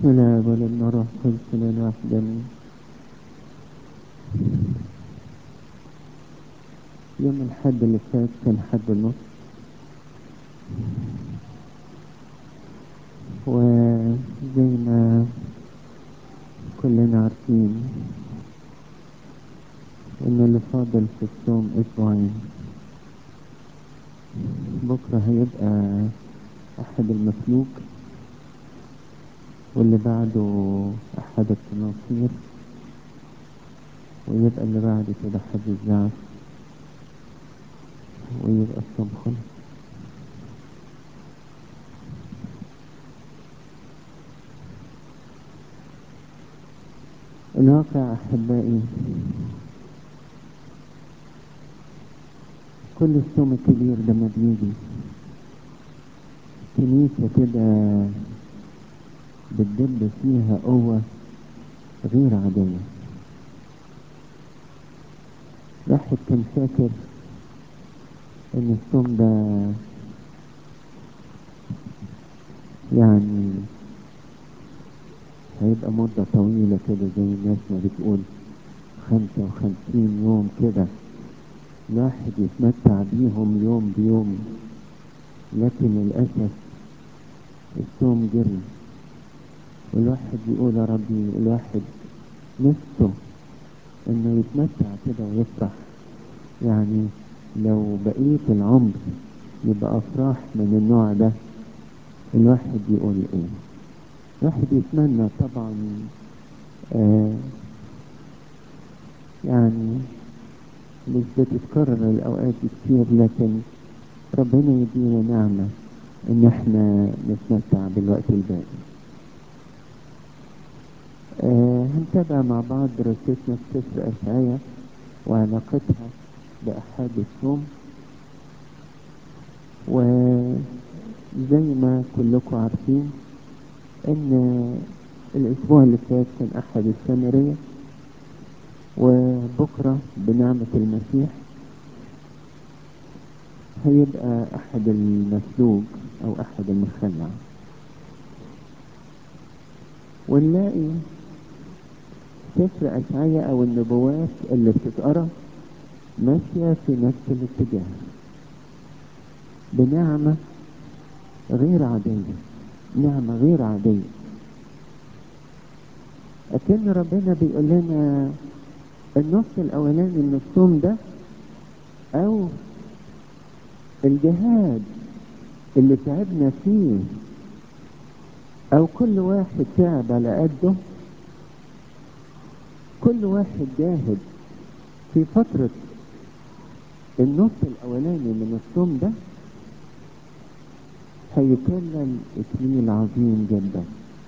بسم الله والابن والروح القدس الإله واحد آمين يوم الحد اللي فات كان حد النص وزي ما كلنا عارفين ان اللي فاضل في الصوم اسبوعين بكرة هيبقى احد المسلوك واللي بعده احد التناصير ويبقى اللي بعد كده حد الزعف ويبقى الصوم خلص الواقع احبائي كل الصوم الكبير لما بيجي كنيسة كده بتدب فيها قوة غير عادية واحد كان فاكر ان الصوم ده يعني هيبقى مدة طويلة كده زي الناس ما بتقول خمسة وخمسين يوم كده الواحد يتمتع بيهم يوم بيوم لكن للأسف الصوم جري والواحد يقول يا ربي الواحد نفسه انه يتمتع كده ويفرح يعني لو بقية العمر يبقى افراح من النوع ده الواحد يقول ايه الواحد يتمنى طبعا آه يعني مش بتتكرر الاوقات دي كتير لكن ربنا يدينا نعمة ان احنا نتمتع بالوقت الباقي آه هنتابع مع بعض دراستنا في سفر اشعياء وعلاقتها باحاد الصوم وزي ما كلكم عارفين ان الاسبوع اللي فات كان احد السامرية وبكرة بنعمة المسيح هيبقى احد المسلوب او احد المخلع ونلاقي سفر اشعياء او النبوات اللي بتتقرا ماشية في نفس الاتجاه بنعمة غير عادية نعمة غير عادية أكن ربنا بيقول لنا النص الأولاني من الصوم ده أو الجهاد اللي تعبنا فيه أو كل واحد تعب على قده كل واحد جاهد في فترة النص الأولاني من الصوم ده هيكلل إكليل عظيم جدا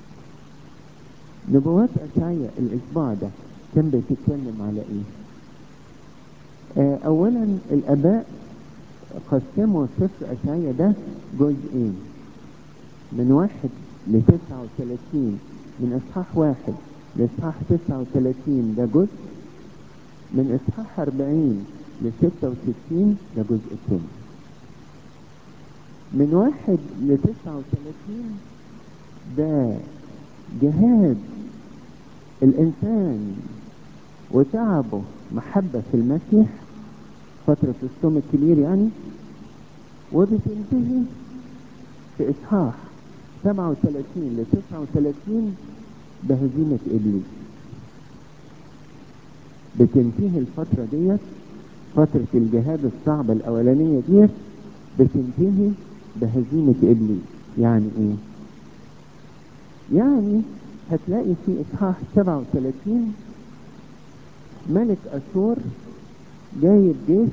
نبوات أشعياء الأسبوع ده كان بتتكلم على إيه؟ آه أولا الآباء قسموا سفر أشعياء ده جزئين من واحد لتسعة وثلاثين من إصحاح واحد لإصحاح تسعة وثلاثين ده جزء من إصحاح أربعين لستة وستين ده جزء الثاني من واحد لتسعة وثلاثين ده جهاد الإنسان وتعبه محبة في المسيح فترة الصوم الكبير يعني وبتنتهي في إصحاح 37 ل 39 بهزيمة إبليس بتنتهي الفترة ديت فترة الجهاد الصعبة الأولانية ديت بتنتهي بهزيمة إبليس يعني إيه؟ يعني هتلاقي في إصحاح 37 ملك أشور جايب جيش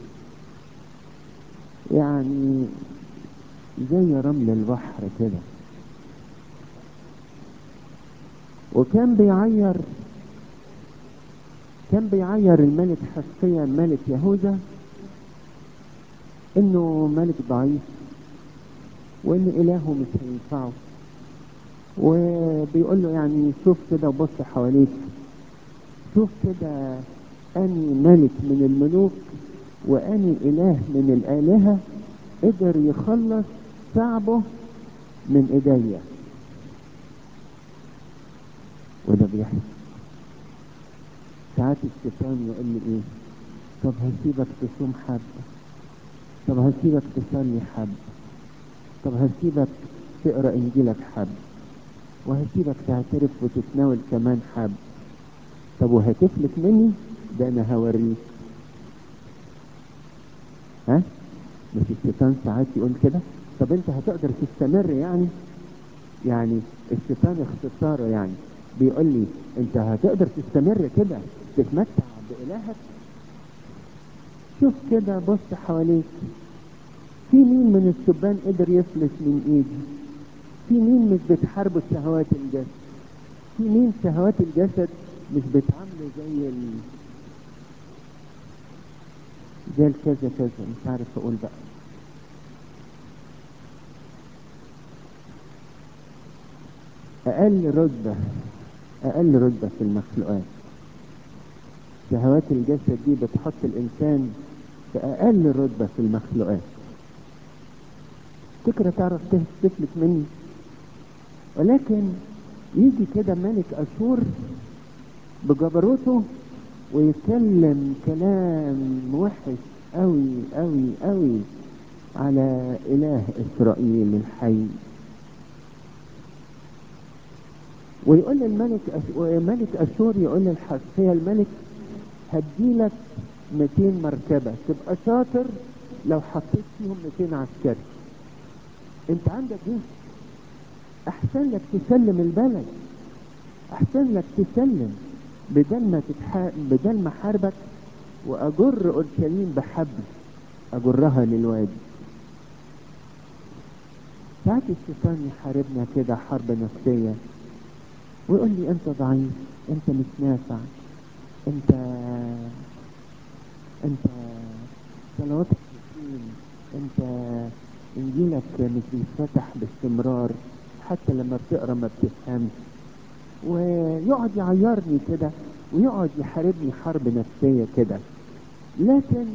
يعني زي رمل البحر كده وكان بيعير كان بيعير الملك حسقيا ملك يهوذا انه ملك ضعيف وان الهه مش هينفعه وبيقول له يعني شوف كده وبص حواليك شوف كده اني ملك من الملوك واني اله من الالهه قدر يخلص شعبه من ايديا وده بيحصل ساعات الشيطان يقول لي ايه طب هسيبك تصوم حبة طب هسيبك تصلي حبة طب هسيبك تقرا انجيلك حبة وهسيبك تعترف وتتناول كمان حبة طب وهتفلت مني ده انا هوريك ها مش الشيطان ساعات يقول كده طب انت هتقدر تستمر يعني يعني الشيطان اختصاره يعني بيقول لي انت هتقدر تستمر كده تتمتع بإلهك شوف كده بص حواليك في مين من الشبان قدر يفلت من ايدي في مين مش بتحاربه شهوات الجسد في مين شهوات الجسد مش بتعامله زي ال... زي الكذا كذا مش عارف اقول بقى اقل رتبة اقل رتبة في المخلوقات شهوات الجسد دي بتحط الانسان في اقل رتبة في المخلوقات فكرة تعرف تفلت مني ولكن يجي كده ملك اشور بجبروته ويتكلم كلام وحش قوي قوي قوي على اله اسرائيل الحي ويقول للملك أش... ملك اشور يقول للحسقية الملك هديلك 200 مركبة تبقى شاطر لو حطيت فيهم 200 عسكري انت عندك جيش احسن لك تسلم البلد احسن لك تسلم بدل ما تتح... بدل ما حاربك واجر اورشليم بحبل اجرها للوادي ساعات الشيطان يحاربنا كده حرب نفسية ويقول لي انت ضعيف انت مش نافع انت انت صلواتك كتير انت انجيلك مش بيتفتح باستمرار حتى لما بتقرا ما بتفهمش ويقعد يعيرني كده ويقعد يحاربني حرب نفسيه كده لكن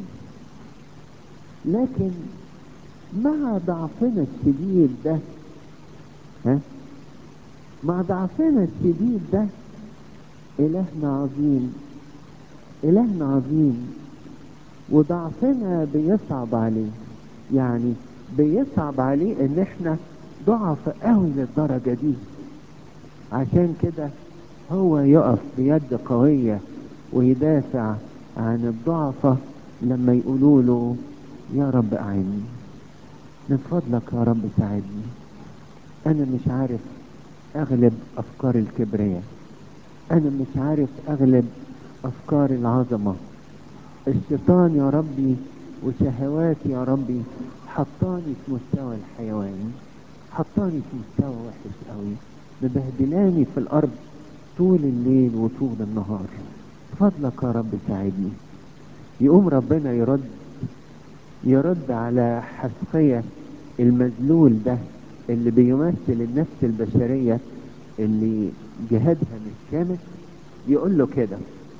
لكن مع ضعفنا الشديد ده ها مع ضعفنا الشديد ده إلهنا عظيم إلهنا عظيم وضعفنا بيصعب عليه يعني بيصعب عليه ان احنا ضعف قوي للدرجة دي عشان كده هو يقف بيد قوية ويدافع عن الضعفة لما يقولوا له يا رب اعني من فضلك يا رب ساعدني انا مش عارف اغلب افكار الكبرياء انا مش عارف اغلب افكار العظمة الشيطان يا ربي وشهواتي يا ربي حطاني في مستوى الحيوان حطاني في مستوى وحش قوي مبهدلاني في الارض طول الليل وطول النهار فضلك يا رب ساعدني يقوم ربنا يرد يرد على حسقية المذلول ده اللي بيمثل النفس البشرية اللي جهادها مش كامل يقول له كده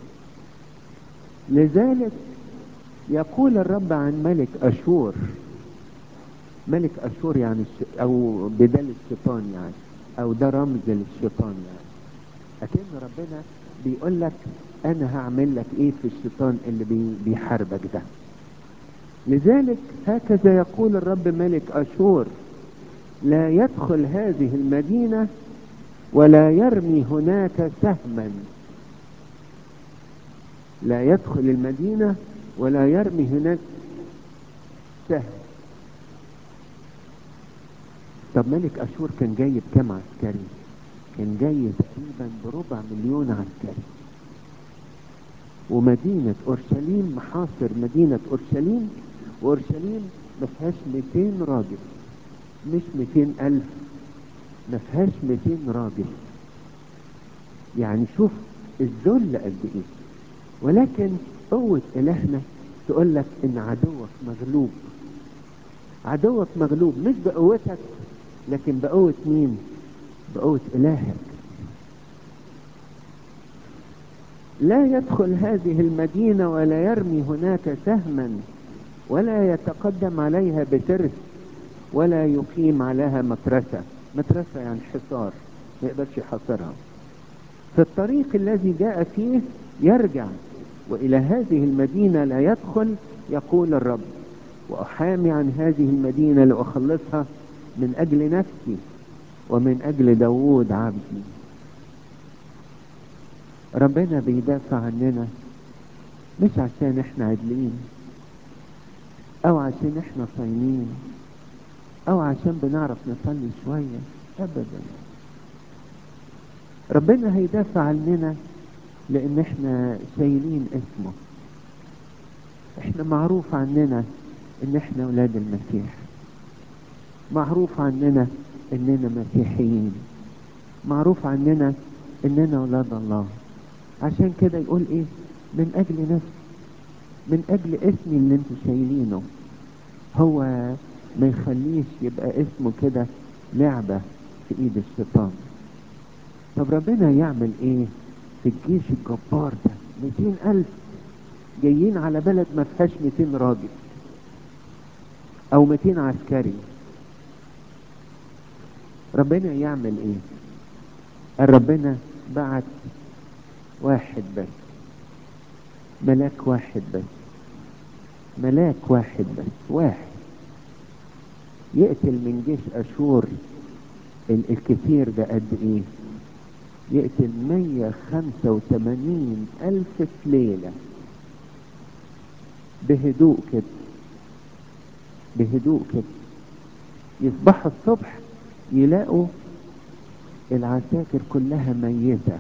لذلك يقول الرب عن ملك أشور ملك أشور يعني أو بدل الشيطان يعني أو ده رمز للشيطان يعني أكن ربنا بيقول لك أنا هعمل لك إيه في الشيطان اللي بي بيحاربك ده لذلك هكذا يقول الرب ملك أشور لا يدخل هذه المدينة ولا يرمي هناك سهما لا يدخل المدينة ولا يرمي هناك سهم طب ملك أشور كان جاي بكم عسكري كان جاي تقريبا بربع مليون عسكري ومدينة أورشليم محاصر مدينة أورشليم وأورشليم ما فيهاش 200 راجل مش 200 ألف ما فيهاش 200 راجل يعني شوف الذل قد ايه ولكن قوة إلهنا تقول لك إن عدوك مغلوب عدوك مغلوب مش بقوتك لكن بقوة مين؟ بقوة إلهك لا يدخل هذه المدينة ولا يرمي هناك سهما ولا يتقدم عليها بترس ولا يقيم عليها مترسة مترسة يعني حصار ما يقدرش يحاصرها في الطريق الذي جاء فيه يرجع والى هذه المدينة لا يدخل يقول الرب واحامي عن هذه المدينة لاخلصها من اجل نفسي ومن اجل داوود عبدي ربنا بيدافع عننا مش عشان احنا عدلين او عشان احنا صايمين او عشان بنعرف نصلي شوية ابدا ربنا هيدافع عننا لان احنا شايلين اسمه احنا معروف عننا ان احنا اولاد المسيح معروف عننا اننا مسيحيين معروف عننا اننا اولاد الله عشان كده يقول ايه من اجل نفسي من اجل اسمي اللي انتوا شايلينه هو ما يخليش يبقى اسمه كده لعبة في ايد الشيطان طب ربنا يعمل ايه في الجيش الجبار ده 200 الف جايين على بلد ما فيهاش 200 راجل او 200 عسكري ربنا يعمل ايه قال ربنا بعت واحد بس ملاك واحد بس ملاك واحد بس واحد يقتل من جيش اشور الكثير ده قد ايه يقتل 185 الف في ليلة بهدوء كده بهدوء كده يصبحوا الصبح يلاقوا العساكر كلها ميتة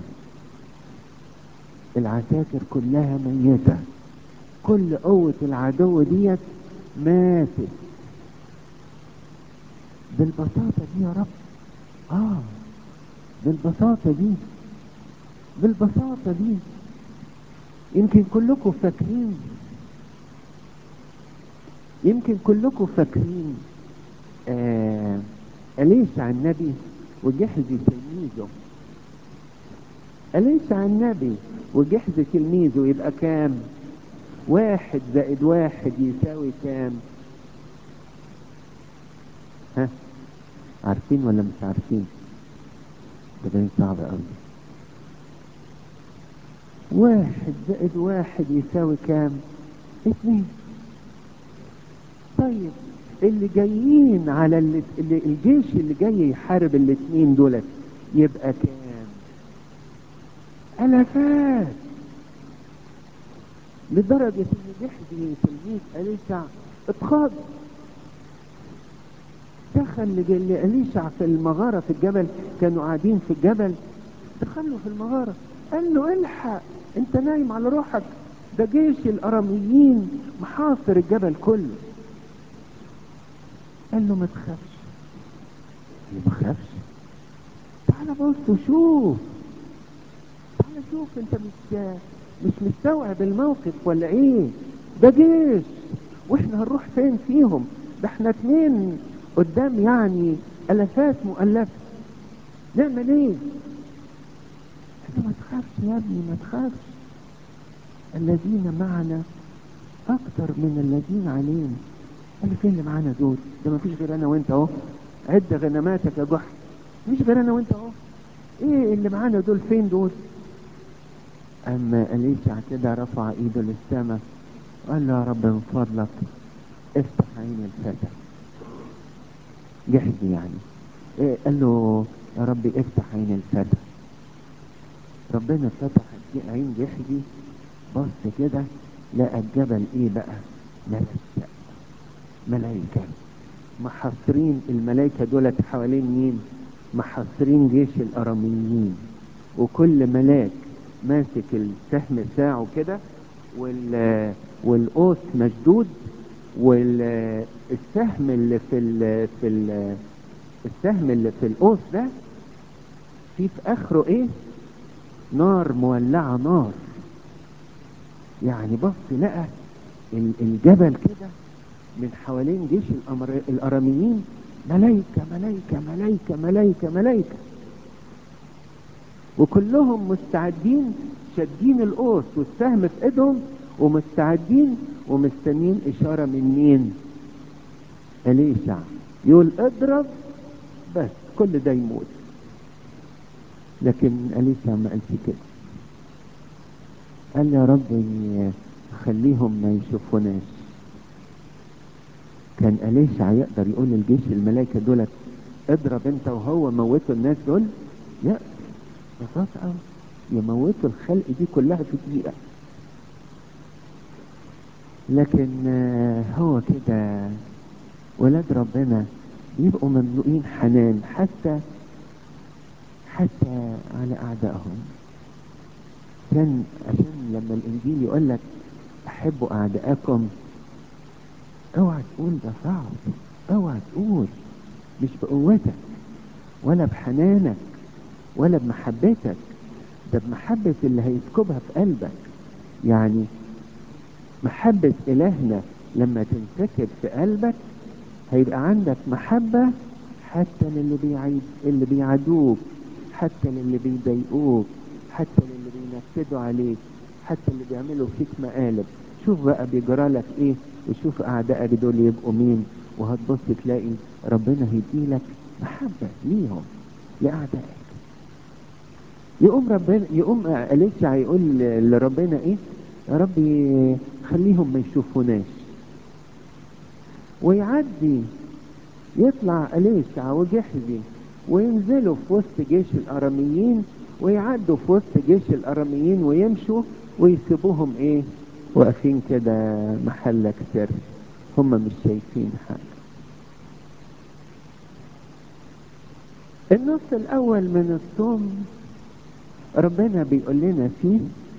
العساكر كلها ميتة كل قوة العدو ديت ماتت بالبساطة دي يا رب اه بالبساطة دي بالبساطة دي يمكن كلكم فاكرين يمكن كلكم فاكرين آه أليشع النبي وجحزي تلميذه أليشع النبي وجحزي تلميذه يبقى كام واحد زائد واحد يساوي كام ها عارفين ولا مش عارفين ده باين صعب قوي واحد زائد واحد يساوي كام اتنين طيب اللي جايين على اللي اللي الجيش اللي جاي يحارب الاتنين دولت يبقى كام الافات لدرجة ان جحدي تلميذ أليشع اتخاض دخل لأليشع في المغارة في الجبل كانوا قاعدين في الجبل دخلوا في المغارة قال له الحق انت نايم على روحك ده جيش الاراميين محاصر الجبل كله قال له ما تخافش قال له ما تخافش تعالى بص وشوف تعالى شوف انت مش مش مستوعب الموقف ولا ايه ده جيش واحنا هنروح فين فيهم ده احنا اتنين قدام يعني الافات مؤلفه نعمل ايه قال ما تخافش يا ابني ما تخافش الذين معنا اكتر من الذين علينا قال له فين اللي معانا دول ده ما فيش غير انا وانت اهو عد غنماتك يا جحا مش غير انا وانت اهو ايه اللي معانا دول فين دول اما اليشع كده رفع ايده للسماء وقال له يا رب من فضلك افتح عين الفتى جحدي يعني إيه قال له يا رب افتح عين الفتى ربنا فتح عين جحدي بص كده لقى الجبل ايه بقى ملشق ملايكة محاصرين الملايكة دولت حوالين مين محاصرين جيش الاراميين وكل ملاك ماسك السهم بتاعه كده وال والقوس مشدود والسهم اللي في ال في ال السهم اللي في القوس ده في في اخره ايه نار مولعة نار يعني بص لقى الجبل كده من حوالين جيش الأمر... الاراميين ملايكة ملايكة ملايكة ملايكة ملايكة وكلهم مستعدين شادين القوس والسهم في ايدهم ومستعدين ومستنين اشارة من مين اليشع يقول اضرب بس كل ده يموت لكن أليسا ما قالش كده قال يا رب خليهم ما يشوفوناش كان أليشع يقدر يقول للجيش الملائكة دولت اضرب انت وهو موتوا الناس دول لا بساطة قوي يموتوا الخلق دي كلها في دقيقة لكن هو كده ولاد ربنا يبقوا مملوئين حنان حتى حتى على أعدائهم كان عشان لما الإنجيل يقول لك أحبوا أعدائكم اوعى تقول ده صعب اوعى تقول مش بقوتك ولا بحنانك ولا بمحبتك ده بمحبة اللي هيسكبها في قلبك يعني محبة إلهنا لما تنسكب في قلبك هيبقى عندك محبة حتى للي بيعيد اللي بيعادوك حتى للي بيضايقوك حتى للي بينكدوا عليك حتى اللي بيعملوا فيك مقالب شوف بقى بيجرى لك ايه وشوف اعدائك دول يبقوا مين وهتبص تلاقي ربنا هيديلك محبة ليهم لأعدائك يقوم ربنا يقوم أليشع يقول لربنا ايه يا ربي خليهم ما يشوفوناش ويعدي يطلع أليشع وجحزي وينزلوا في وسط جيش الأراميين ويعدوا في وسط جيش الأراميين ويمشوا ويسيبوهم ايه واقفين كده محلك سر هم مش شايفين حاجة النص الأول من الصوم ربنا بيقول لنا فيه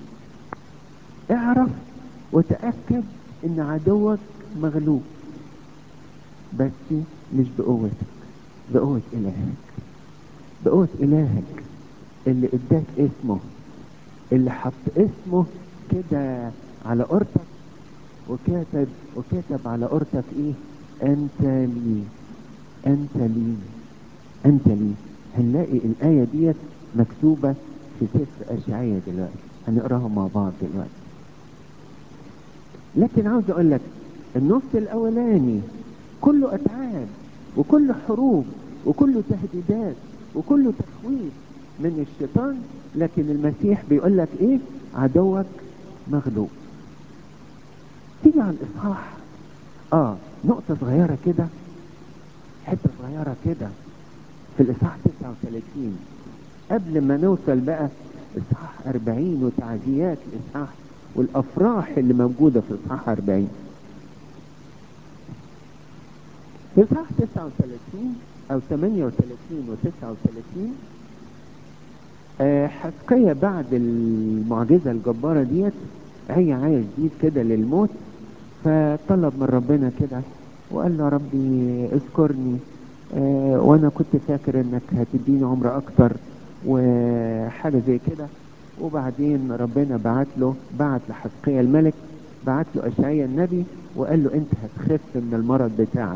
اعرف وتأكد ان عدوك مغلوب بس مش بقوتك بقوة إلهك بقوة إلهك اللي اداك اسمه اللي حط اسمه كده على قرطك وكاتب وكتب على قرطك ايه انت لي انت لي انت لي هنلاقي الايه ديت مكتوبه في سفر اشعياء دلوقتي هنقراها مع بعض دلوقتي لكن عاوز اقول لك النص الاولاني كله اتعاب وكله حروب وكله تهديدات وكله تخويف من الشيطان لكن المسيح بيقول لك ايه عدوك مغلوب تيجي على الاصحاح اه نقطة صغيرة كده حتة صغيرة كده في الاصحاح 39 قبل ما نوصل بقى اصحاح 40 وتعزيات الاصحاح والافراح اللي موجودة في اصحاح 40 في اصحاح 39 او 38 و 39 آه حسقية بعد المعجزة الجبارة ديت هي عايز جديد كده للموت فطلب من ربنا كده وقال له ربي اذكرني آه وانا كنت فاكر انك هتديني عمر اكتر وحاجة زي كده وبعدين ربنا بعت له بعت لحسقية الملك بعت له اشعياء النبي وقال له انت هتخف من المرض بتاعك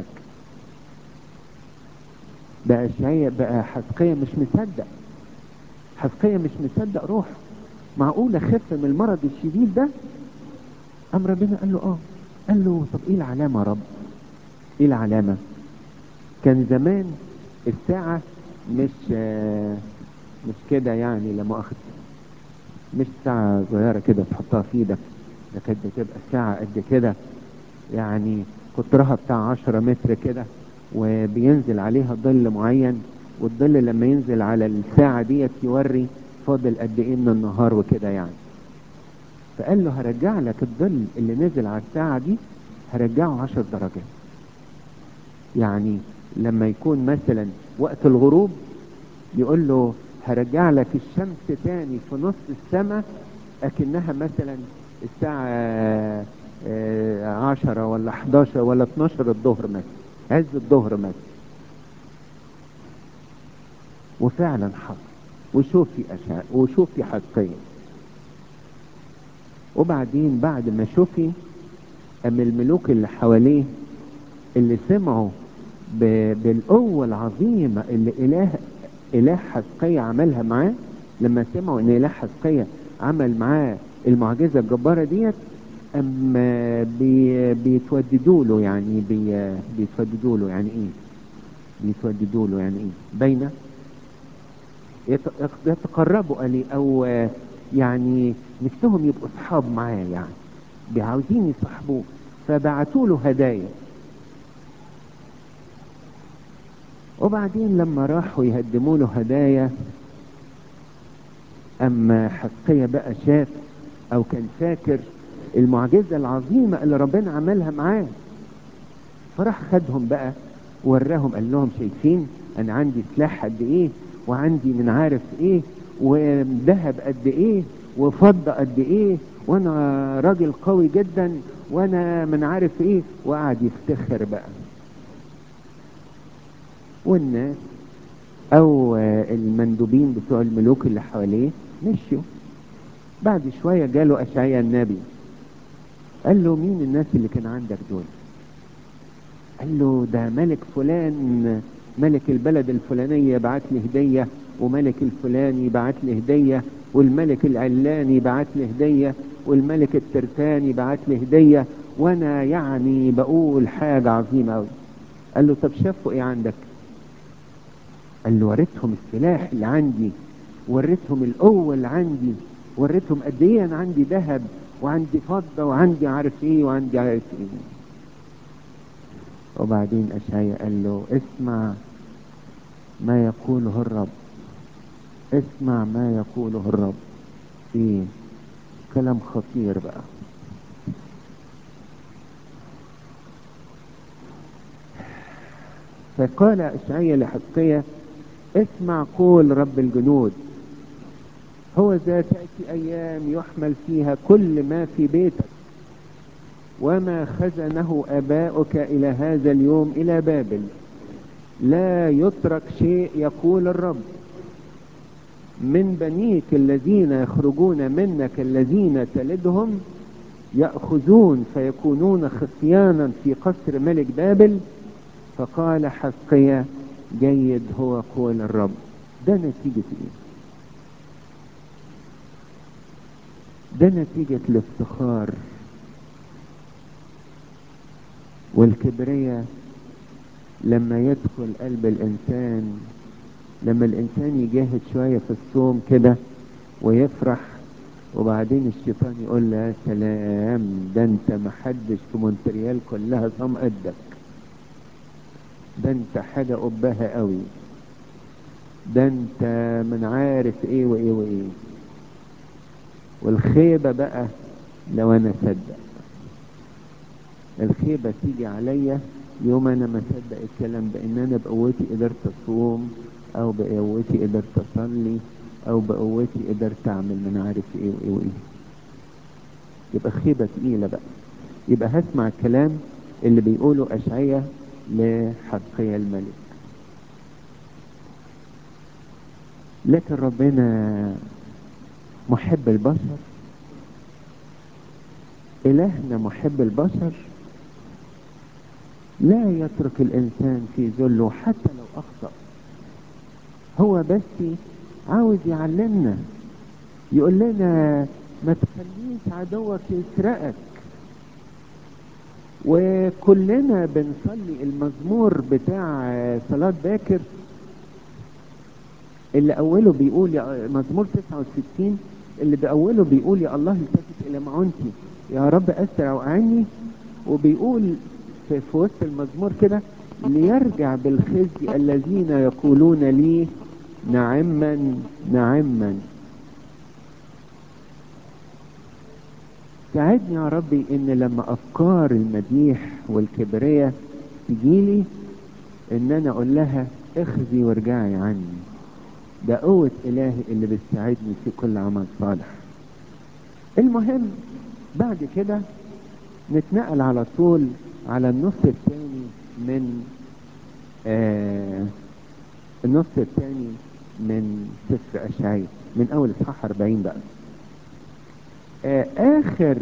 بقى اشعياء بقى حسقية مش مصدق حسقية مش مصدق روحه معقول اخف من المرض الشديد ده قام ربنا قال له اه قال له طب ايه العلامة يا رب ايه العلامة كان زمان الساعة مش آه مش كده يعني لا مؤاخذة مش ساعة صغيرة كده تحطها في ايدك ده كانت بتبقى الساعة قد كده يعني قطرها بتاع عشرة متر كده وبينزل عليها ظل معين والظل لما ينزل على الساعة ديت يوري فاضل قد ايه من النهار وكده يعني فقال له هرجع لك الظل اللي نزل على الساعة دي هرجعه عشر درجات يعني لما يكون مثلا وقت الغروب يقول له هرجع لك الشمس تاني في نص السماء اكنها مثلا الساعة عشرة ولا حداشر ولا اتناشر الظهر مثلا عز الظهر مثلا وفعلا حصل وشوف في أشعاء وشوف في حقية وبعدين بعد ما شوفي أم الملوك اللي حواليه اللي سمعوا بالقوة العظيمة اللي إله إله حسقية عملها معاه لما سمعوا إن إله حسقية عمل معاه المعجزة الجبارة ديت أما بي بيتوددوا له يعني بي بيتوددوا له يعني إيه؟ بيتوددوا له يعني إيه؟ باينة يت- يتقربوا الي او آه، يعني نفسهم يبقوا اصحاب معاه يعني عاوزين يصاحبوه فبعتوا له هدايا وبعدين لما راحوا يقدموا له هدايا اما حقية بقى شاف او كان فاكر المعجزة العظيمة اللي ربنا عملها معاه فراح خدهم بقى وراهم قال لهم شايفين انا عندي سلاح قد ايه وعندي من عارف ايه وذهب قد ايه وفضة قد ايه وانا راجل قوي جدا وانا من عارف ايه وقعد يفتخر بقى والناس او آه، المندوبين بتوع الملوك اللي حواليه مشوا بعد شوية جاله اشعياء النبي قال له مين الناس اللي كان عندك دول قال له ده ملك فلان ملك البلد الفلانية بعت لي هدية وملك الفلاني بعت لي هدية والملك العلاني بعت لي هدية والملك الترتاني بعت لي هدية وانا يعني بقول حاجة عظيمة قوي قال له طب شافوا ايه عندك قال له وريتهم السلاح اللي عندي وريتهم القوة اللي عندي وريتهم قد ايه انا عندي ذهب وعندي فضة وعندي عارف ايه وعندي عارف ايه وبعدين اشعياء قال له اسمع ما يقوله الرب اسمع ما يقوله الرب ايه كلام خطير بقى فقال اشعياء لحقية اسمع قول رب الجنود هو ذا تأتي أيام يحمل فيها كل ما في بيتك وما خزنه آباؤك إلى هذا اليوم إلى بابل لا يترك شيء يقول الرب من بنيك الذين يخرجون منك الذين تلدهم يأخذون فيكونون خصيانا في قصر ملك بابل فقال حقيا جيد هو قول الرب ده نتيجة ايه ده نتيجة الافتخار والكبرياء لما يدخل قلب الانسان لما الانسان يجاهد شوية في الصوم كده ويفرح وبعدين الشيطان يقول له يا سلام ده انت محدش في مونتريال كلها صام قدك ده انت حاجة قبها قوي ده انت من عارف ايه وايه وايه والخيبة بقى لو انا صدق الخيبة تيجي عليا يوم انا ما صدق الكلام ده ان انا بقوتي قدرت اصوم او بقوتي قدرت اصلي او بقوتي قدرت اعمل من عارف ايه وايه وايه يبقى خيبة تقيلة بقى يبقى هسمع الكلام اللي بيقوله اشعياء لحقيا الملك لكن ربنا محب البشر إلهنا محب البشر لا يترك الإنسان في ذله حتى لو أخطأ هو بس عاوز يعلمنا يقول لنا ما تخليش عدوك يسرقك وكلنا بنصلي المزمور بتاع صلاة باكر اللي أوله بيقول يا مزمور 69 اللي بأوله بيقول يا الله التفت إلى معونتي يا رب أسرع وأعني وبيقول في, في وسط المزمور كده ليرجع بالخزي الذين يقولون لي نعما نعما ساعدني يا ربي ان لما افكار المديح والكبرياء تجيلي ان انا اقول لها اخزي وارجعي عني ده قوة الهي اللي بتساعدني في كل عمل صالح المهم بعد كده نتنقل على طول على النص الثاني من آه النص الثاني من سفر اشعياء من اول اصحاح 40 بقى آه اخر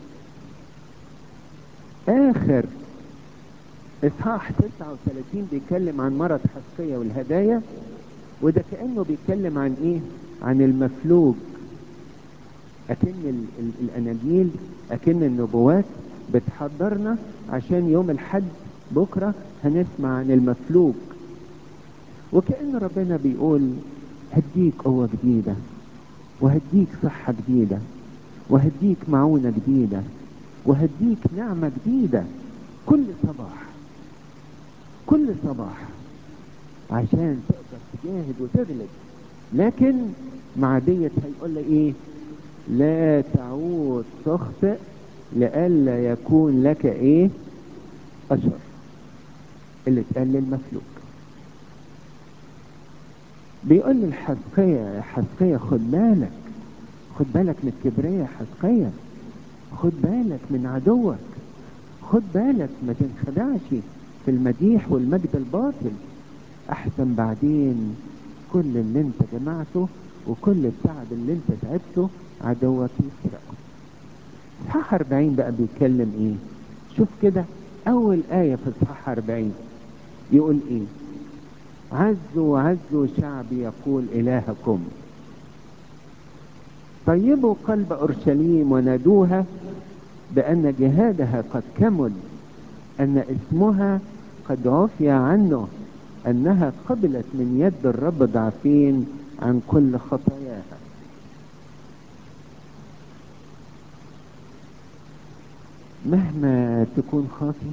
اخر اصحاح 39 بيتكلم عن مرض حساسية والهدايا وده كأنه بيتكلم عن ايه عن المفلوج اكن ال ال الاناجيل اكن النبوات بتحضرنا عشان يوم الحد بكرة هنسمع عن المفلوج وكأن ربنا بيقول هديك قوة جديدة وهديك صحة جديدة وهديك معونة جديدة وهديك نعمة جديدة كل صباح كل صباح عشان تقدر تجاهد وتغلب لكن مع ديت هيقول لي ايه لا تعود تخطئ لئلا يكون لك ايه اشر اللي اتقال للمسلوك بيقول لي الحسقية حسقية خد بالك خد بالك من الكبرية حسقية خد بالك من عدوك خد بالك ما تنخدعش في المديح والمجد الباطل احسن بعدين كل اللي انت جمعته وكل التعب اللي انت تعبته عدوك يسرقه اصحاح 40 بقى بيتكلم ايه شوف كده اول آية في اصحاح 40 يقول ايه عزوا عزوا شعبي يقول الهكم طيبوا قلب اورشليم ونادوها بان جهادها قد كمل ان اسمها قد عفي عنه انها قبلت من يد الرب ضعفين عن كل خطاياها مهما تكون خاطي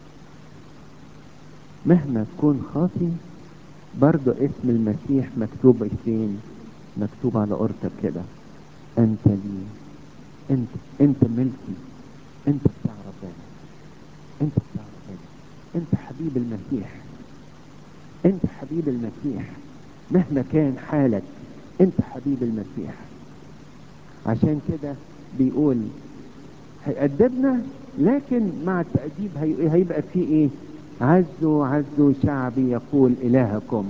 مهما تكون خاطي برضو اسم المسيح مكتوب فين مكتوب على قرطك كده انت لي انت انت ملكي انت بتاع ربنا انت بتاع ربنا انت حبيب المسيح انت حبيب المسيح مهما كان حالك انت حبيب المسيح عشان كده بيقول هيأدبنا لكن مع التأديب هي... هيبقى فيه ايه عزوا عزوا شعبي يقول إلهكم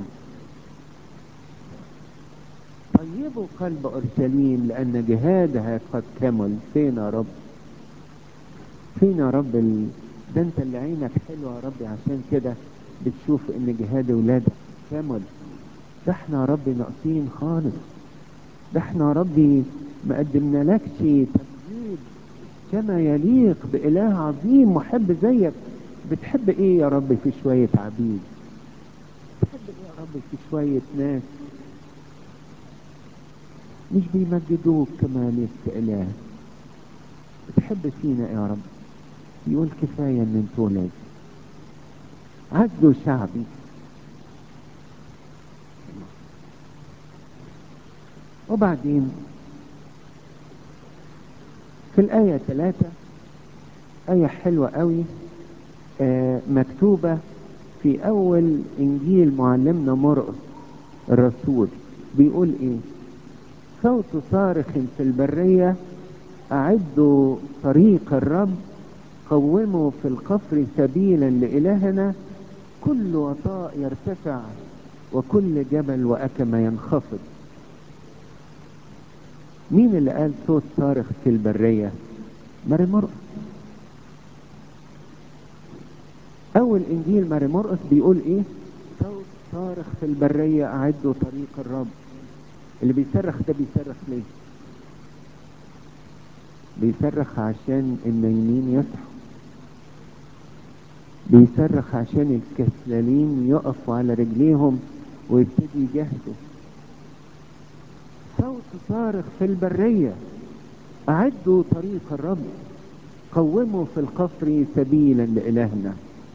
طيبوا قلب أورشليم لأن جهادها قد كمل فين يا رب فين يا رب ال... ده انت اللي عينك حلوة يا ربي عشان كده بتشوف ان جهاد ولادك كمل ده احنا يا ربي ناقصين خالص ده احنا يا ربي ما قدمنالكش تمجيد كما يليق بإله عظيم محب زيك بتحب ايه يا رب في شوية عبيد بتحب ايه يا رب في شوية ناس مش بيمجدوك كما ليك إله بتحب فينا يا رب يقول كفاية ان انتوا ولاد عزوا شعبي وبعدين في الآية ثلاثة آية حلوة قوي آه مكتوبة في أول إنجيل معلمنا مرقس الرسول بيقول إيه صوت صارخ في البرية أعدوا طريق الرب قوموا في القفر سبيلا لإلهنا كل وطاء يرتفع وكل جبل وأكم ينخفض مين اللي قال صوت صارخ في البرية ماري مرقس اول انجيل ماري مرقس بيقول ايه صوت صارخ في البرية اعدوا طريق الرب اللي بيصرخ ده بيصرخ ليه بيصرخ عشان النايمين يصحوا بيصرخ عشان الكسلانين يقفوا على رجليهم ويبتدوا يجاهدوا صوت صارخ في البرية أعدوا طريق الرب قوموا في القفر سبيلا لإلهنا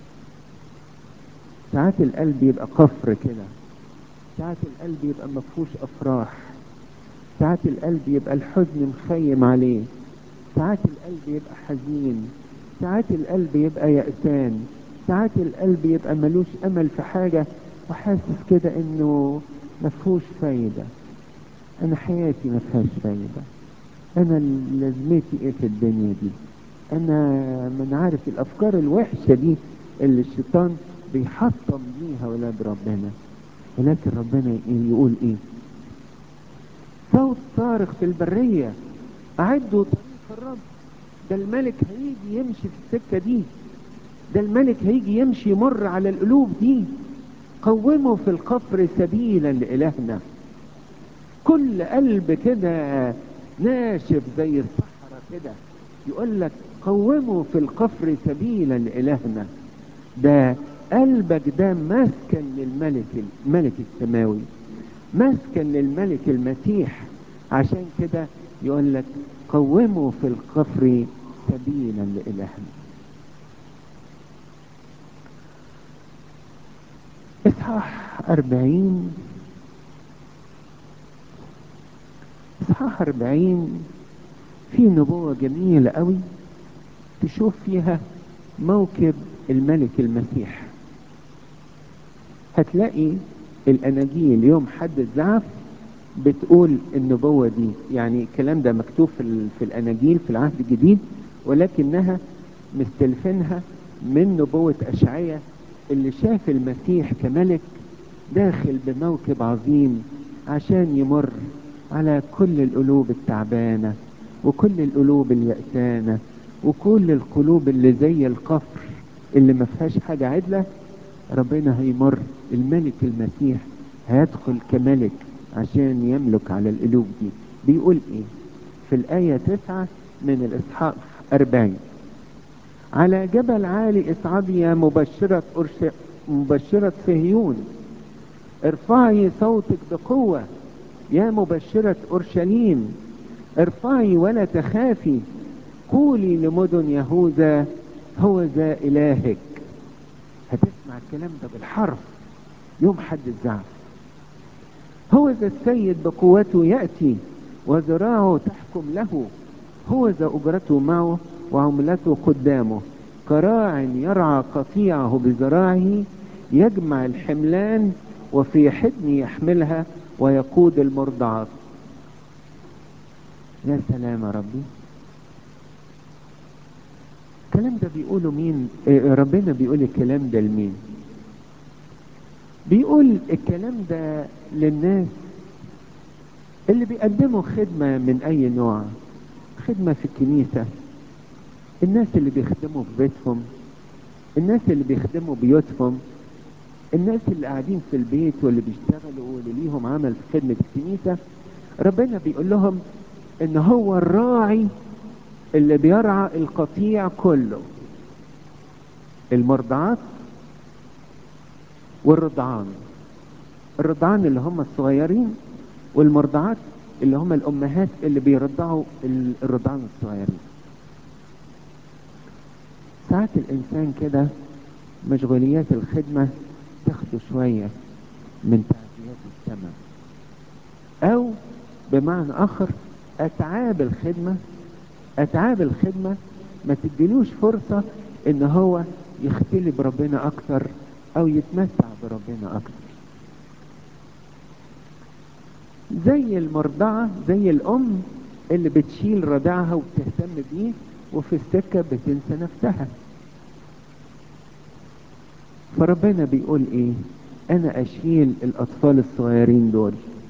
ساعات القلب يبقى قفر كده ساعات القلب يبقى مفهوش أفراح ساعات القلب يبقى الحزن مخيم عليه ساعات القلب يبقى حزين ساعات القلب يبقى يأسان ساعات القلب يبقى ملوش أمل في حاجة وحاسس كده إنه مفهوش فايدة انا حياتي ما فيهاش فايده انا لازمتي ايه في الدنيا دي انا من عارف الافكار الوحشه دي اللي الشيطان بيحطم بيها ولاد ربنا ولكن ربنا يقول ايه صوت صارخ في البريه اعدوا طريق الرب ده الملك هيجي يمشي في السكه دي ده الملك هيجي يمشي يمر على القلوب دي قوموا في القفر سبيلا لالهنا كل قلب كده ناشف زي الصحراء كده يقول لك قوموا في القفر سبيلا لإلهنا ده قلبك ده مسكن للملك الملك السماوي مسكن للملك المسيح عشان كده يقول لك قوموا في القفر سبيلا لإلهنا إصحاح أربعين إصحاح أربعين في نبوة جميلة قوي تشوف فيها موكب الملك المسيح هتلاقي الأناجيل يوم حد الزعف بتقول النبوة دي يعني الكلام ده مكتوب في, في الأناجيل في العهد الجديد ولكنها مستلفينها من نبوة أشعية اللي شاف المسيح كملك داخل بموكب عظيم عشان يمر على كل القلوب التعبانة وكل القلوب اليأسانة وكل القلوب اللي زي القفر اللي ما فيهاش حاجة عدلة ربنا هيمر الملك المسيح هيدخل كملك عشان يملك على القلوب دي بيقول ايه في الآية تسعة من الإصحاح أربعين على جبل عالي اصعدي يا مبشرة أرش... مبشرة صهيون ارفعي صوتك بقوة يا مبشرة أورشليم ارفعي ولا تخافي قولي لمدن يهوذا هو ذا إلهك هتسمع الكلام ده بالحرف يوم حد الزعف هو ذا السيد بقوته يأتي وذراعه تحكم له هو ذا أجرته معه وعملته قدامه كراع يرعى قطيعه بذراعه يجمع الحملان وفي حضن يحملها ويقود المرضعات يا سلام يا ربي الكلام ده بيقوله مين إيه ربنا بيقول الكلام ده لمين بيقول الكلام ده للناس اللي بيقدموا خدمة من اي نوع خدمة في الكنيسة الناس اللي بيخدموا في بيتهم الناس اللي بيخدموا بيوتهم الناس اللي قاعدين في البيت واللي بيشتغلوا واللي ليهم عمل في خدمة الكنيسة ربنا بيقول لهم ان هو الراعي اللي بيرعى القطيع كله المرضعات والرضعان الرضعان اللي هم الصغيرين والمرضعات اللي هم الامهات اللي بيرضعوا الرضعان الصغيرين ساعات الانسان كده مشغوليات الخدمة تاخده شوية من تعزيات السماء او بمعنى اخر اتعاب الخدمة اتعاب الخدمة ما تديلوش فرصة ان هو يختلي بربنا اكتر او يتمتع بربنا اكتر زي المرضعة زي الام اللي بتشيل رضاعها وبتهتم بيه وفي السكة بتنسى نفسها فربنا بيقول ايه انا اشيل الاطفال الصغيرين دول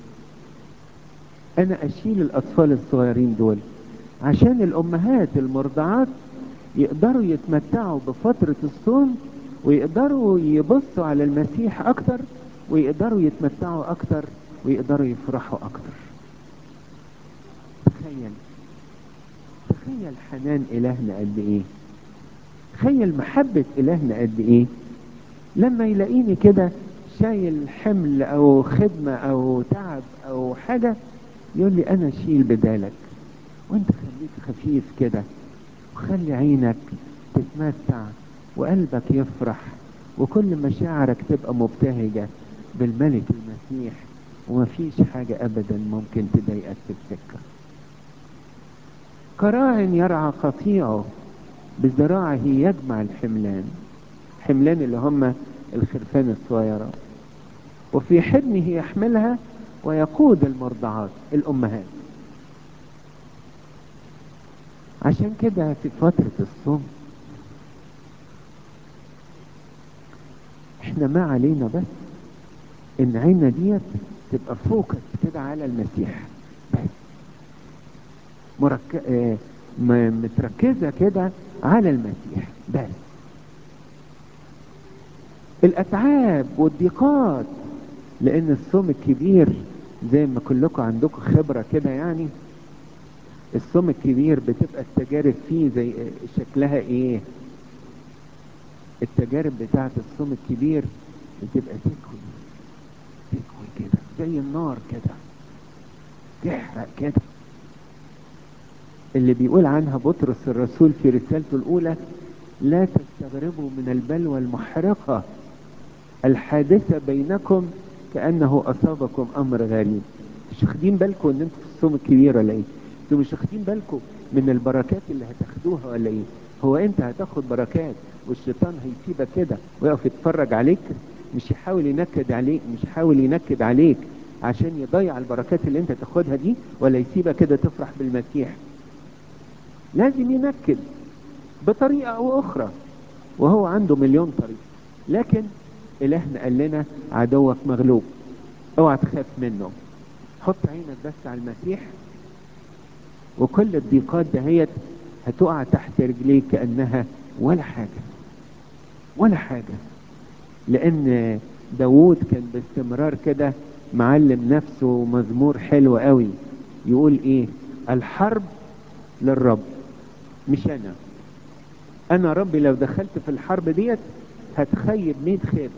انا اشيل الاطفال الصغيرين دول عشان الامهات المرضعات يقدروا يتمتعوا بفترة الصوم ويقدروا يبصوا على المسيح اكتر ويقدروا يتمتعوا اكتر ويقدروا يفرحوا اكتر تخيل تخيل حنان الهنا قد ايه تخيل محبة الهنا قد ايه لما يلاقيني كده شايل حمل او خدمة او تعب او حاجة يقول لي انا اشيل بدالك وانت خليك خفيف كده وخلي عينك تتمتع وقلبك يفرح وكل مشاعرك تبقى مبتهجة بالملك المسيح ومفيش حاجة ابدا ممكن تضايقك في السكة كراع يرعى قطيعه بذراعه يجمع الحملان حملان اللي هم الخرفان الصغيرة وفي حضنه يحملها ويقود المرضعات الأمهات عشان كده في فترة الصوم احنا ما علينا بس ان عيننا ديت تبقى فوكس كده على المسيح بس مرك... اه متركزة كده على المسيح بس الاتعاب والضيقات لان الصوم الكبير زي ما كلكم عندكم خبرة كده يعني الصوم الكبير بتبقى التجارب فيه زي شكلها ايه التجارب بتاعت الصوم الكبير بتبقى تكوي تكوي كده زي النار كده تحرق كده اللي بيقول عنها بطرس الرسول في رسالته الأولى لا تستغربوا من البلوى المحرقة الحادثة بينكم كأنه أصابكم أمر غريب مش واخدين بالكم إن أنتوا في الصوم الكبير ولا إيه؟ أنتوا مش واخدين بالكم من البركات اللي هتاخدوها ولا إيه؟ هو أنت هتاخد بركات والشيطان هيسيبك كده ويقف يتفرج عليك مش يحاول ينكد عليك مش يحاول ينكد عليك عشان يضيع البركات اللي انت تاخدها دي ولا يسيبك كده تفرح بالمسيح لازم ينكد بطريقة او اخرى وهو عنده مليون طريقة لكن الهنا قال لنا عدوك مغلوب اوعى تخاف منه حط عينك بس على المسيح وكل الضيقات دهيت هتقع تحت رجليك كأنها ولا حاجة ولا حاجة لان داوود كان باستمرار كده معلم نفسه مزمور حلو قوي يقول ايه الحرب للرب مش انا انا ربي لو دخلت في الحرب ديت هتخيب ميت خيبة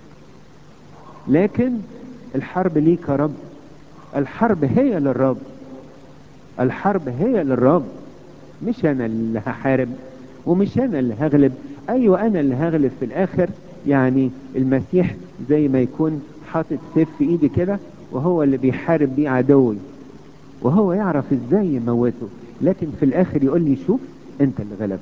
لكن الحرب ليك يا رب الحرب هي للرب الحرب هي للرب مش انا اللي هحارب ومش انا اللي هغلب ايوه انا اللي هغلب في الاخر يعني المسيح زي ما يكون حاطط سيف في ايدي كده وهو اللي بيحارب بيه عدوي وهو يعرف ازاي يموته لكن في الاخر يقول لي شوف انت اللي غلبت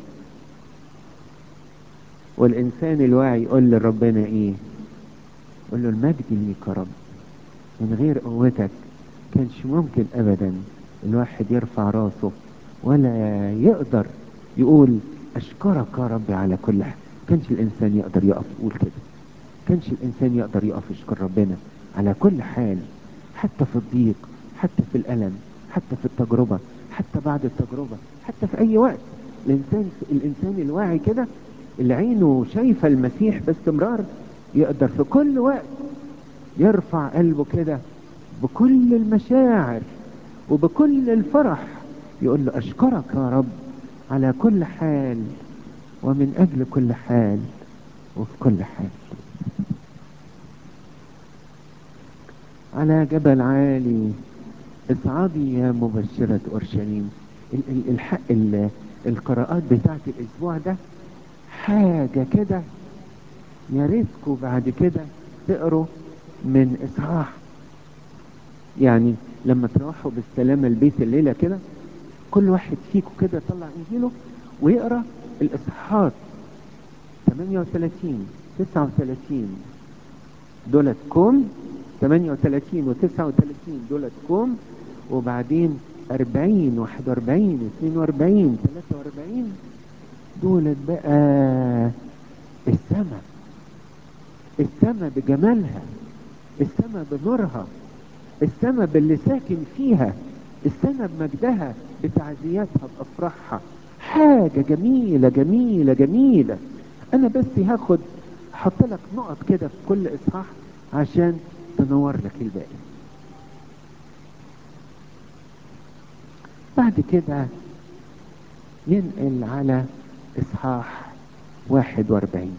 والانسان الواعي يقول لربنا ايه يقول له المجد ليك يا رب من غير قوتك كانش ممكن ابدا الواحد يرفع راسه ولا يقدر يقول اشكرك يا ربي على كل حاجه كانش الانسان يقدر يقف يقول كده كانش الانسان يقدر يقف يشكر ربنا على كل حال حتى في الضيق حتى في الالم حتى في التجربه حتى بعد التجربه حتى في اي وقت الانسان الانسان الواعي كده اللي عينه شايفه المسيح باستمرار يقدر في كل وقت يرفع قلبه كده بكل المشاعر وبكل الفرح يقول له اشكرك يا رب على كل حال ومن اجل كل حال وفي كل حال على جبل عالي اصعدي يا مبشرة اورشليم ال ال الحق ال القراءات بتاعت الاسبوع ده حاجة كده يا ريتكم بعد كده تقروا من اصحاح يعني لما تروحوا بالسلامة البيت الليلة كده كل واحد فيكم كده يطلع انجيله ويقرا الاصحاحات 38 39 دولت كوم 38 و39 دولت كوم وبعدين 40 41 42 43 دولت بقى السماء السماء بجمالها السماء بنورها السماء باللي ساكن فيها السماء بمجدها بتعزياتها بافراحها حاجة جميلة جميلة جميلة انا بس هاخد احط لك نقط كده في كل اصحاح عشان تنور لك الباقي بعد كده ينقل على اصحاح 41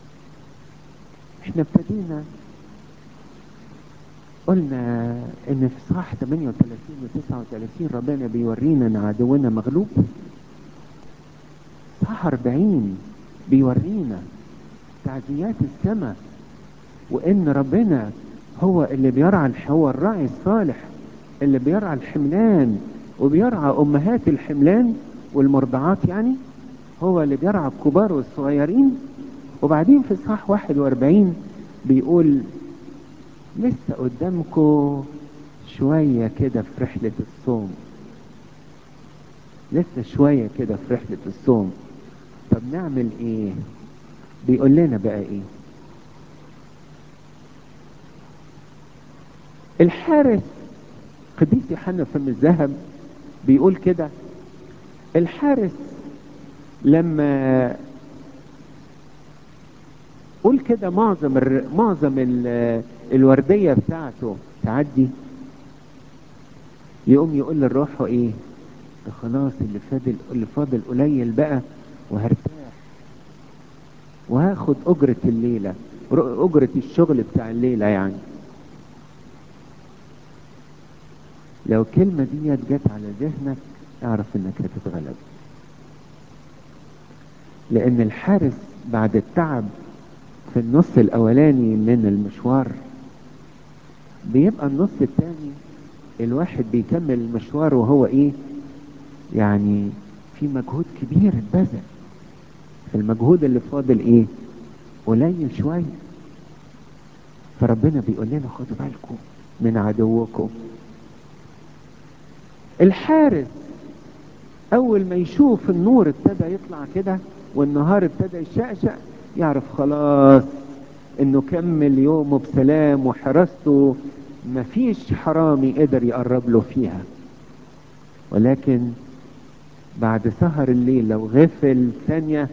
احنا ابتدينا قلنا ان في صح 38 و 39 ربنا بيورينا ان عدونا مغلوب صح 40 بيورينا تعزيات السماء وان ربنا هو اللي بيرعى هو الراعي الصالح اللي بيرعى الحملان وبيرعى امهات الحملان والمرضعات يعني هو اللي بيرعى الكبار والصغيرين وبعدين في صح 41 بيقول لسه قدامكم شوية كده في رحلة الصوم لسه شوية كده في رحلة الصوم طب نعمل ايه بيقول لنا بقى ايه الحارس قديس يوحنا فم الذهب بيقول كده الحارس لما قول كده معظم الر... معظم ال... الوردية بتاعته تعدي يقوم يقول للروح ايه ده خلاص اللي فاضل اللي فاضل قليل بقى وهرتاح وهاخد اجرة الليلة اجرة الشغل بتاع الليلة يعني لو الكلمة دي جت على ذهنك اعرف انك هتتغلب لان الحارس بعد التعب في النص الاولاني من المشوار بيبقى النص التاني الواحد بيكمل المشوار وهو ايه يعني في مجهود كبير اتبذل المجهود اللي فاضل ايه قليل شوية فربنا بيقول لنا خدوا بالكم من عدوكم الحارس اول ما يشوف النور ابتدى يطلع كده والنهار ابتدى يشقشق يعرف خلاص انه كمل يومه بسلام وحراسته مفيش حرامي قدر يقرب له فيها ولكن بعد سهر الليل لو غفل ثانية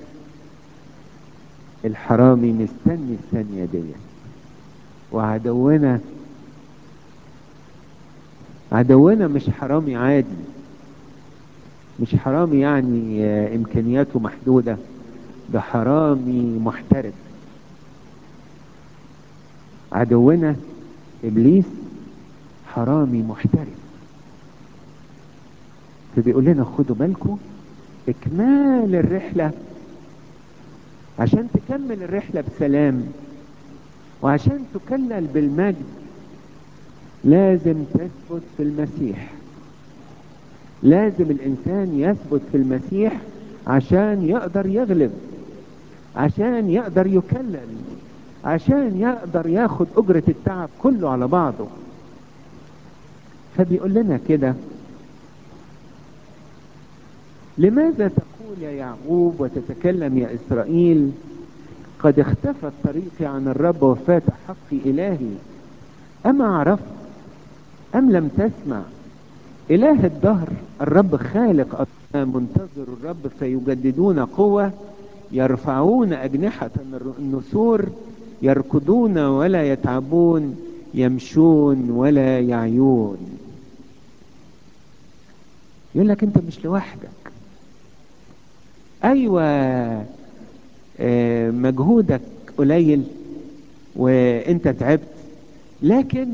الحرامي مستني الثانية دي وعدونا عدونا مش حرامي عادي مش حرامي يعني امكانياته محدودة ده حرامي محترف عدونا ابليس حرامي محترف فبيقول لنا خدوا بالكم اكمال الرحلة عشان تكمل الرحلة بسلام وعشان تكلل بالمجد لازم تثبت في المسيح لازم الانسان يثبت في المسيح عشان يقدر يغلب عشان يقدر يكلل عشان يقدر ياخد اجرة التعب كله على بعضه فبيقول لنا كده لماذا تقول يا يعقوب وتتكلم يا اسرائيل قد اختفت طريقي عن الرب وفات حقي الهي اما عرفت ام لم تسمع اله الدهر الرب خالق منتظر الرب فيجددون قوة يرفعون اجنحة النسور يركضون ولا يتعبون يمشون ولا يعيون يقول لك انت مش لوحدك ايوه اه مجهودك قليل وانت تعبت لكن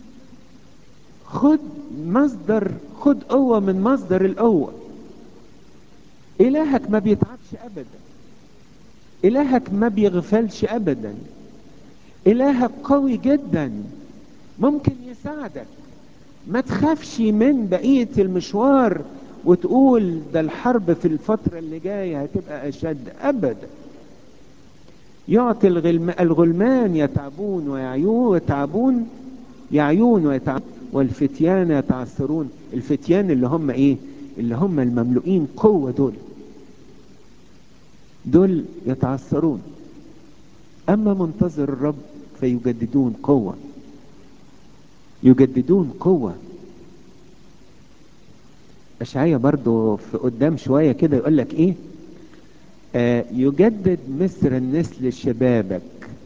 خد مصدر خد قوة من مصدر القوة إلهك ما بيتعبش أبدا إلهك ما بيغفلش أبدا إلهك قوي جدا ممكن يساعدك ما تخافش من بقية المشوار وتقول ده الحرب في الفترة اللي جاية هتبقى أشد أبدا يعطي الغلم الغلمان يتعبون ويعيون يتعبون يعيون ويتعبون والفتيان يتعثرون الفتيان اللي هم ايه اللي هم المملوئين قوة دول دول يتعثرون اما منتظر الرب فيجددون قوة يجددون قوة اشعية برضو في قدام شوية كده يقول لك ايه آه يجدد مصر النسل شبابك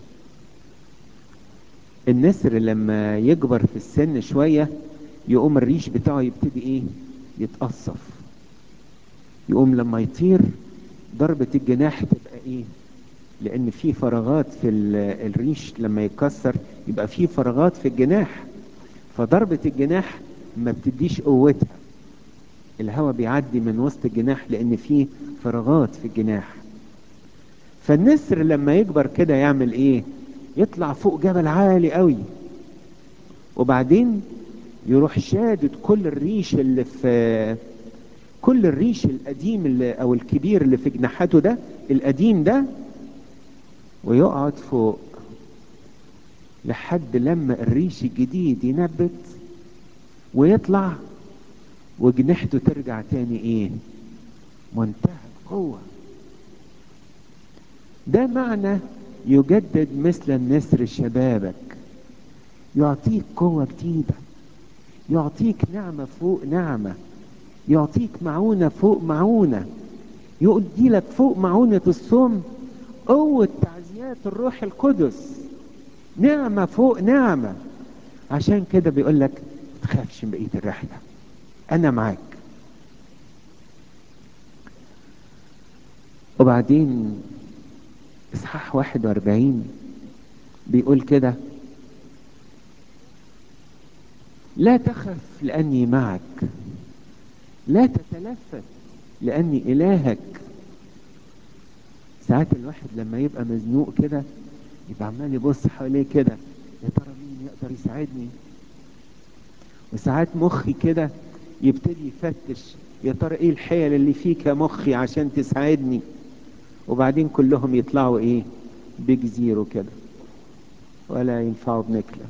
النسر لما يكبر في السن شوية يقوم الريش بتاعه يبتدي ايه يتقصف يقوم لما يطير ضربة الجناح تبقى ايه لان في فراغات في الريش لما يتكسر يبقى في فراغات في الجناح فضربة الجناح ما بتديش قوتها الهواء بيعدي من وسط الجناح لان في فراغات في الجناح فالنسر لما يكبر كده يعمل ايه يطلع فوق جبل عالي قوي وبعدين يروح شادد كل الريش اللي في كل الريش القديم اللي او الكبير اللي في جناحاته ده القديم ده ويقعد فوق لحد لما الريش الجديد ينبت ويطلع وجنحته ترجع تاني ايه منتهى القوة ده معنى يجدد مثل النسر شبابك يعطيك قوة جديدة يعطيك نعمة فوق نعمة يعطيك معونة فوق معونة يؤدي لك فوق معونة الصوم قوة تعزيات الروح القدس نعمة فوق نعمة عشان كده بيقول لك تخافش من بقية الرحلة أنا معاك وبعدين إصحاح 41 بيقول كده لا تخف لاني معك لا تتلفت لاني الهك ساعات الواحد لما يبقى مزنوق كده يبقى عمال يبص حواليه كده يا ترى مين يقدر يساعدني وساعات مخي كده يبتدي يفتش يا ترى ايه الحيل اللي فيك يا مخي عشان تساعدني وبعدين كلهم يطلعوا ايه بيج زيرو كده ولا ينفعوا بنكلة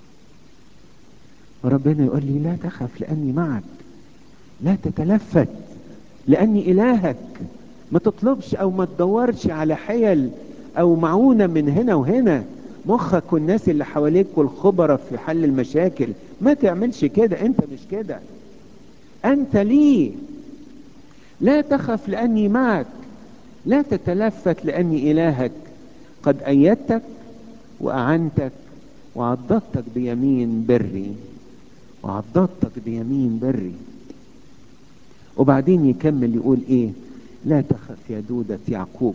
وربنا يقول لي لا تخف لاني معك لا تتلفت لاني الهك ما تطلبش او ما تدورش على حيل او معونة من هنا وهنا مخك والناس اللي حواليك والخبرة في حل المشاكل ما تعملش كده انت مش كده انت لي لا تخف لاني معك لا تتلفت لاني الهك قد ايدتك واعنتك وعضدتك بيمين بري وعضدتك بيمين بري وبعدين يكمل يقول ايه لا تخف يا دودة يعقوب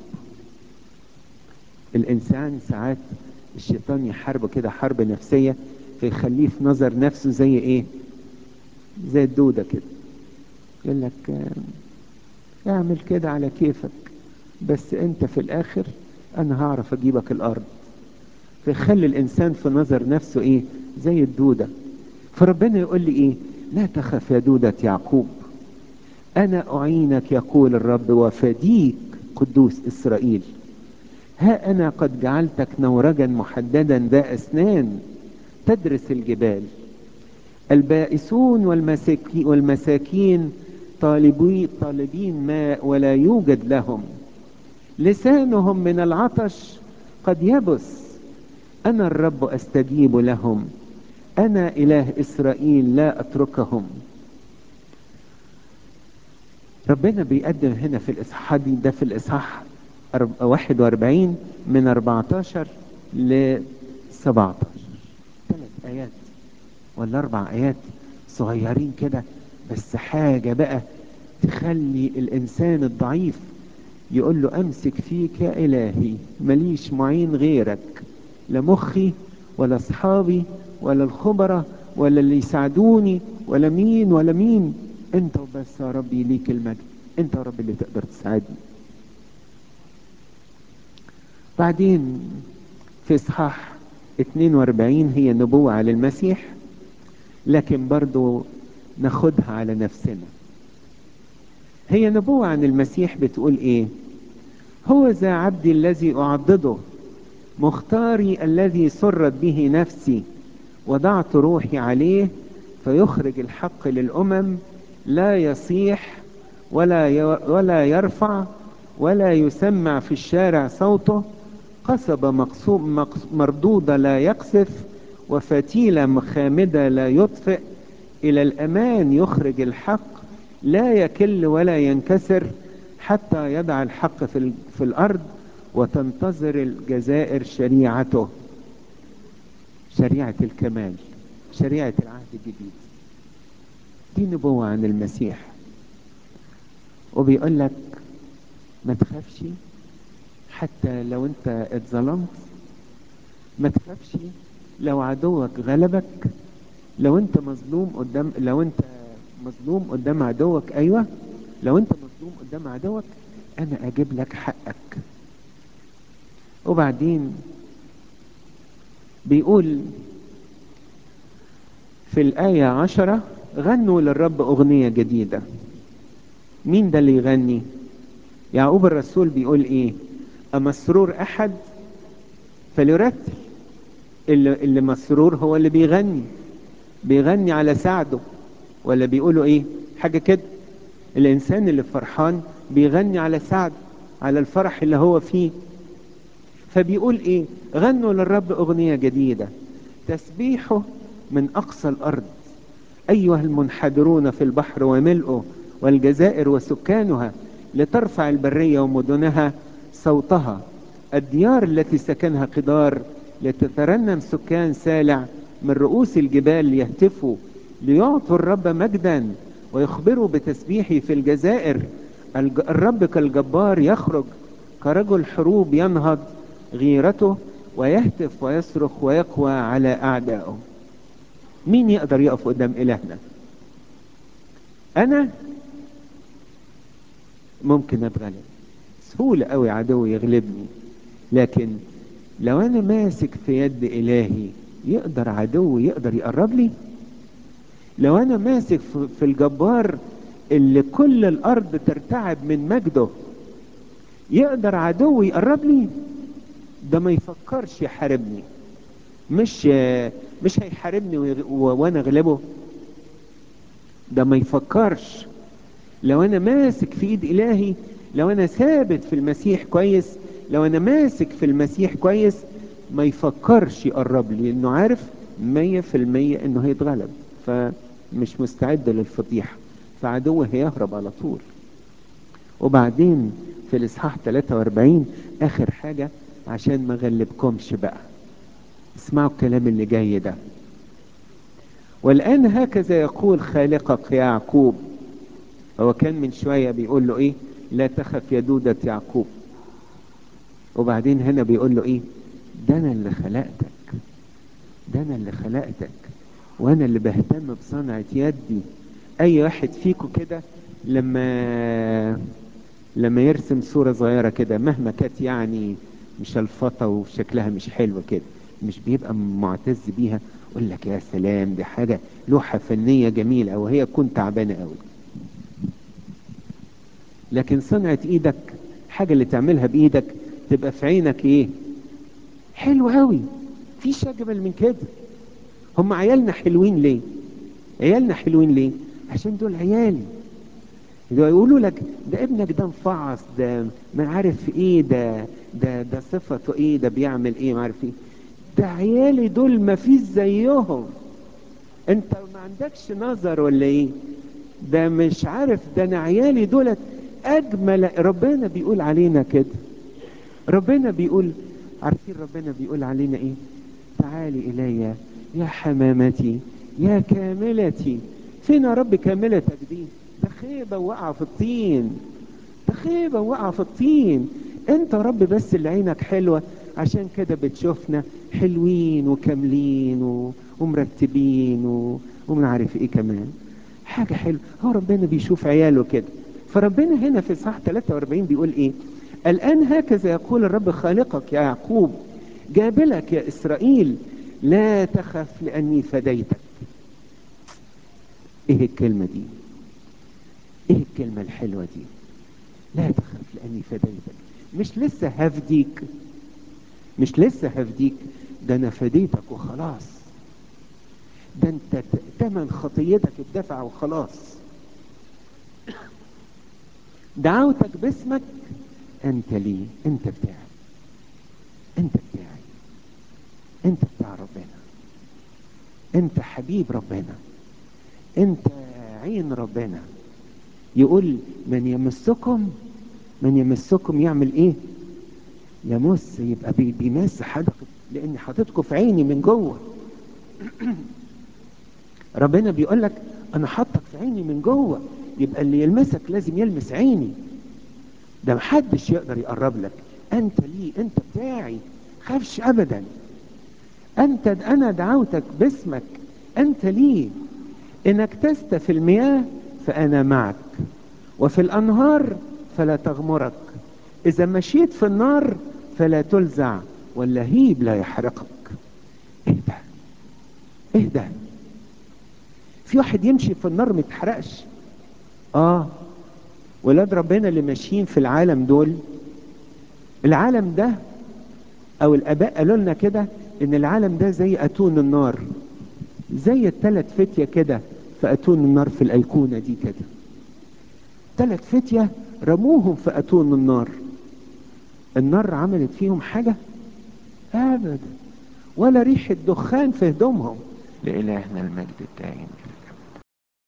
الانسان ساعات الشيطان يحاربه كده حرب نفسية فيخليه في نظر نفسه زي ايه زي الدودة كده يقول لك اعمل كده على كيفك بس انت في الاخر انا هعرف اجيبك الارض فيخلي الانسان في نظر نفسه ايه زي الدودة فربنا يقول لي ايه لا تخف يا دودة يعقوب انا اعينك يقول الرب وفديك قدوس اسرائيل ها انا قد جعلتك نورجا محددا ذا اسنان تدرس الجبال البائسون والمساكين, والمساكين طالبين, طالبين ماء ولا يوجد لهم لسانهم من العطش قد يبس انا الرب استجيب لهم انا اله اسرائيل لا اتركهم ربنا بيقدم هنا في الاصحاح ده في الاصحاح 41 من 14 ل 17 ثلاث ايات ولا اربع ايات صغيرين كده بس حاجة بقى تخلي الانسان الضعيف يقول له امسك فيك يا الهي ماليش معين غيرك لا مخي ولا اصحابي ولا الخبرة ولا اللي يساعدوني ولا مين ولا مين انت وبس يا ربي ليك المجد انت يا رب اللي تقدر تساعدني بعدين في اصحاح 42 هي نبوة على المسيح لكن برضو ناخدها على نفسنا هي نبوة عن المسيح بتقول ايه هو ذا عبدي الذي اعضده مختاري الذي سرت به نفسي وضعت روحي عليه فيخرج الحق للامم لا يصيح ولا ولا يرفع ولا يسمع في الشارع صوته قصبة مقصوب مردودة لا يقصف وفتيلة خامدة لا يطفئ إلى الأمان يخرج الحق لا يكل ولا ينكسر حتى يضع الحق في, في الأرض وتنتظر الجزائر شريعته شريعة الكمال شريعة العهد الجديد دي نبوة عن المسيح وبيقول لك ما تخافش حتى لو انت اتظلمت ما تخافش لو عدوك غلبك لو انت مظلوم قدام لو انت مظلوم قدام عدوك ايوه لو انت مظلوم قدام عدوك انا اجيب لك حقك وبعدين بيقول في الآية عشرة غنوا للرب أغنية جديدة مين ده اللي يغني يعقوب الرسول بيقول ايه أمسرور أحد فليرتل اللي, اللي مسرور هو اللي بيغني بيغني على سعده ولا بيقولوا ايه حاجة كده الإنسان اللي فرحان بيغني على سعد على الفرح اللي هو فيه فبيقول ايه غنوا للرب أغنية جديدة تسبيحه من أقصى الأرض أيها المنحدرون في البحر وملئه والجزائر وسكانها لترفع البرية ومدنها صوتها الديار التي سكنها قدار لتترنم سكان سالع من رؤوس الجبال ليهتفوا ليعطوا الرب مجدا ويخبروا بتسبيحه في الجزائر الرب كالجبار يخرج كرجل حروب ينهض غيرته ويهتف ويصرخ ويقوى على أعدائه مين يقدر يقف قدام إلهنا أنا ممكن أتغلب سهولة قوي عدو يغلبني لكن لو أنا ماسك في يد إلهي يقدر عدو يقدر يقرب لي لو أنا ماسك في الجبار اللي كل الأرض ترتعب من مجده يقدر عدو يقرب لي ده ما يفكرش يحاربني مش مش هيحاربني وانا اغلبه ده ما يفكرش لو انا ماسك في ايد الهي لو انا ثابت في المسيح كويس لو انا ماسك في المسيح كويس ما يفكرش يقرب لي لانه عارف مية في المية انه هيتغلب فمش مستعد للفضيحة فعدوه هيهرب على طول وبعدين في الاصحاح 43 اخر حاجة عشان ما غلبكمش بقى اسمعوا الكلام اللي جاي ده والآن هكذا يقول خالقك يا يعقوب هو كان من شوية بيقول له ايه لا تخف يا دودة يعقوب وبعدين هنا بيقول له ايه ده انا اللي خلقتك ده انا اللي خلقتك وانا اللي بهتم بصنعة يدي اي واحد فيكم كده لما لما يرسم صورة صغيرة كده مهما كانت يعني مشلفطة وشكلها مش حلو كده مش بيبقى معتز بيها يقول لك يا سلام دي حاجة لوحة فنية جميلة وهي تكون تعبانة قوي لكن صنعة ايدك حاجة اللي تعملها بايدك تبقى في عينك ايه حلو قوي فيش اجمل من كده هم عيالنا حلوين ليه عيالنا حلوين ليه عشان دول عيالي ده يقولوا لك ده ابنك ده مفعص ده ما عارف ايه ده ده ده صفته ايه ده بيعمل ايه ما عارف ايه ده عيالي دول ما فيش زيهم انت ما عندكش نظر ولا ايه ده مش عارف ده انا عيالي دولت اجمل ربنا بيقول علينا كده ربنا بيقول عارفين ربنا بيقول علينا ايه تعالي الي يا حمامتي يا كاملتي فين يا رب كاملتك دي ده خيبة وقع في الطين ده خيبة وقع في الطين انت يا رب بس اللي عينك حلوة عشان كده بتشوفنا حلوين وكاملين و... ومرتبين و... ومن عارف ايه كمان حاجة حلوة هو ربنا بيشوف عياله كده فربنا هنا في صح 43 بيقول ايه الآن هكذا يقول الرب خالقك يا يعقوب جابلك يا إسرائيل لا تخف لأني فديتك ايه الكلمة دي ايه الكلمة الحلوة دي لا تخف لأني فديتك مش لسه هفديك مش لسه هفديك ده انا فديتك وخلاص ده انت تمن خطيتك اتدفع وخلاص دعوتك باسمك انت لي انت بتاعي انت بتاعي انت بتاع ربنا انت حبيب ربنا انت عين ربنا يقول من يمسكم من يمسكم يعمل ايه يمس يبقى بي بيمس حضرتك لان حاططكم في عيني من جوه ربنا بيقول لك انا حاطك في عيني من جوه يبقى اللي يلمسك لازم يلمس عيني ده محدش يقدر يقرب لك انت لي انت بتاعي خافش ابدا انت انا دعوتك باسمك انت لي ان اكتست في المياه فانا معك وفي الانهار فلا تغمرك اذا مشيت في النار فلا تلزع واللهيب لا يحرقك ايه ده ايه ده في واحد يمشي في النار ما يتحرقش اه ولاد ربنا اللي ماشيين في العالم دول العالم ده او الاباء قالوا لنا كده ان العالم ده زي اتون النار زي الثلاث فتية كده في اتون النار في الايقونة دي كده ثلاث فتية رموهم في اتون النار النار عملت فيهم حاجة ابدا ولا ريحة دخان في هدومهم لإلهنا المجد الدائم